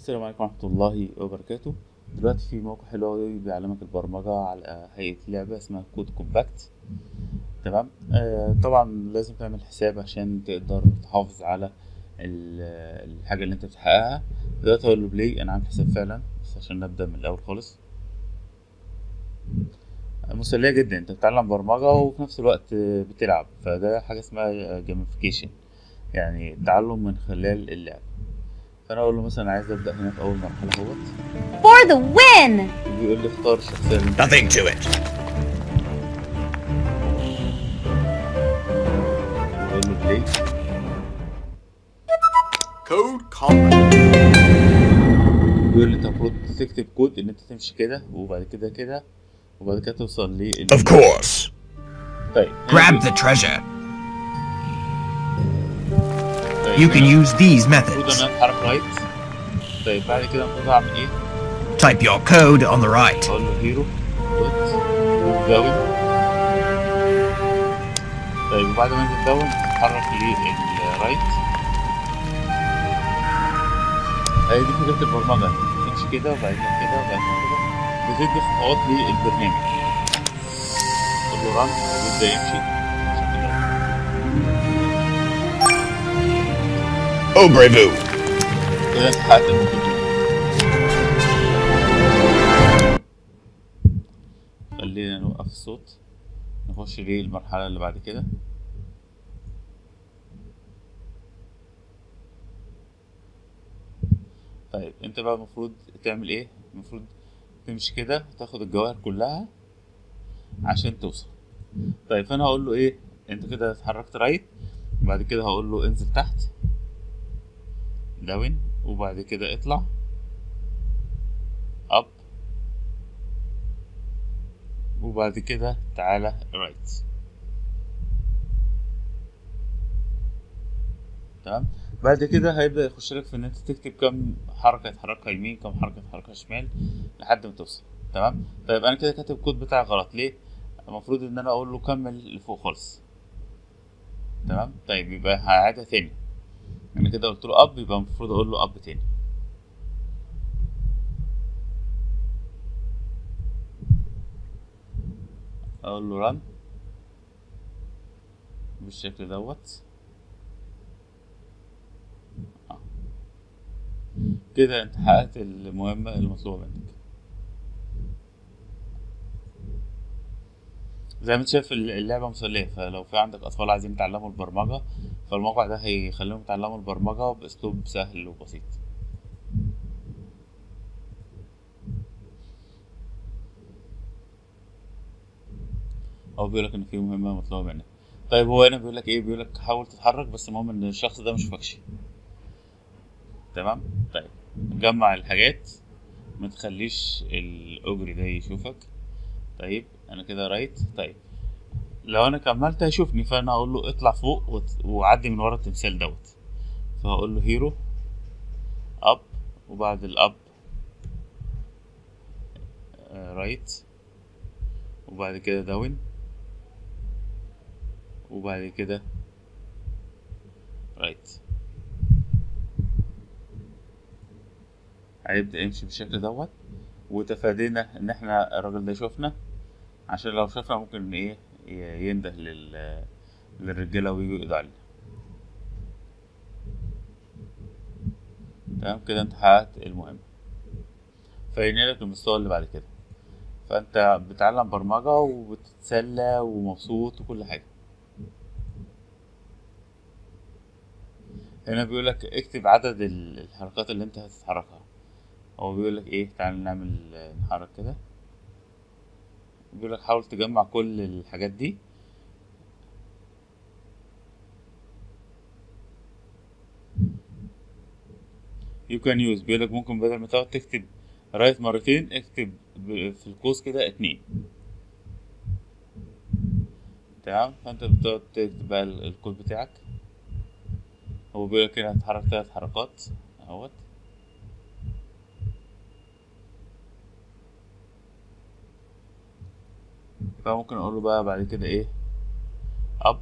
السلام عليكم ورحمة الله وبركاته دلوقتي في موقع حلو أوي بيعلمك البرمجة على هيئة لعبة اسمها كود كومباكت تمام آه طبعا لازم تعمل حساب عشان تقدر تحافظ على ال- الحاجة اللي انت بتحققها دلوقتي هقول له بلاي انا عامل حساب فعلا بس عشان نبدأ من الأول خالص مسلية جدا انت بتتعلم برمجة وفي نفس الوقت بتلعب فده حاجة اسمها جيميفيكيشن يعني التعلم من خلال اللعب فانا اقول له مثلا عايز ابدا هنا في اول مرحله اهوت For the win! بيقول لي اختار الشخصيه اللي انت Nothing to it. بقول له بلاي Code combat. بيقول لي انت المفروض تكتب كود ان انت تمشي كده وبعد كده كده وبعد كده توصل لل Of course. طيب Grab the treasure. طيب You can use these المفروض methods. ان انا اتحرك رايت طيب بعد كده المفروض اعمل ايه؟ Type your code on the right. اقول له هيرو دوت داون طيب وبعد ما انزل داون اتحرك للرايت هي دي فكرة البرمجة تمشي كده وبعد كده كده وبعد كده كده بتدي خطوات للبرنامج تقول له ران هيبدأ يمشي بالشكل ده. Obrevoo. كده انت حققت المطلوب خلينا نوقف الصوت نخش للمرحلة اللي بعد كده طيب انت بقى المفروض تعمل ايه المفروض تمشي كده تاخد الجواهر كلها عشان توصل طيب فانا هقول له ايه انت كده اتحركت رايت وبعد كده هقول له انزل تحت داون وبعد كده اطلع اب وبعد كده تعالى رايت تمام بعد كده هيبدأ يخش لك في ان انت تكتب كم حركة تحركها يمين كم حركة تحركها شمال لحد ما توصل تمام طيب انا كده كاتب الكود بتاعي غلط ليه المفروض ان انا اقول له كمل لفوق خالص تمام طيب يبقى هعيدها تاني انا كده قلت له اب يبقى المفروض اقول له اب تاني اقول له ران بالشكل دوت آه. كده انت حققت المهمة المطلوبة منك زي ما انت شايف اللعبة مسلية فلو في عندك أطفال عايزين يتعلموا البرمجة فالموقع ده هيخليهم يتعلموا البرمجة بأسلوب سهل وبسيط هو بيقولك إن في مهمة مطلوبة منك طيب هو هنا بيقولك إيه بيقولك حاول تتحرك بس المهم إن الشخص ده مش فاكشي تمام طيب جمع الحاجات ما تخليش الأجري ده يشوفك طيب أنا كده رايت طيب لو انا كملت هيشوفني فانا اقول له اطلع فوق وت- وعدي من ورا التمثال دوت فهقول له هيرو اب وبعد الاب آه، رايت وبعد كده داون وبعد كده رايت هيبدأ يمشي بالشكل دوت وتفادينا ان احنا الراجل ده يشوفنا عشان لو شافنا ممكن ايه ي- ينده لل للرجاله ويجوا يقضوا علينا تمام كده انت حققت المهمة فينقلك المستوى اللي بعد كده فانت بتتعلم برمجة وبتتسلى ومبسوط وكل حاجة هنا بيقولك اكتب عدد ال- الحركات اللي انت هتتحركها هو بيقولك ايه تعال نعمل نحرك كده بيقولك حاول تجمع كل الحاجات دي you can use بيقولك ممكن بدل ما تقعد تكتب رايت مرتين اكتب ب- في القوس كده اتنين تمام فانت بتقعد تكتب بقى ال- الكود بتاعك هو بيقولك هنا هتحرك تلات حركات اهوت فممكن اقول له بقى بعد كده ايه اب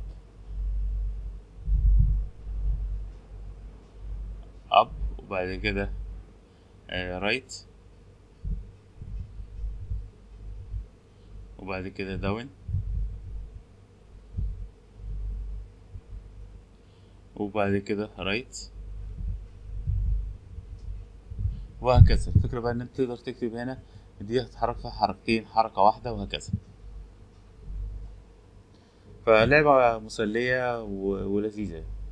اب وبعد كده رايت وبعد كده داون وبعد كده رايت وهكذا الفكرة بقى ان انت تقدر تكتب هنا دي هتتحرك فيها حركتين حركة واحدة وهكذا فلعبة مسلية و- ولذيذة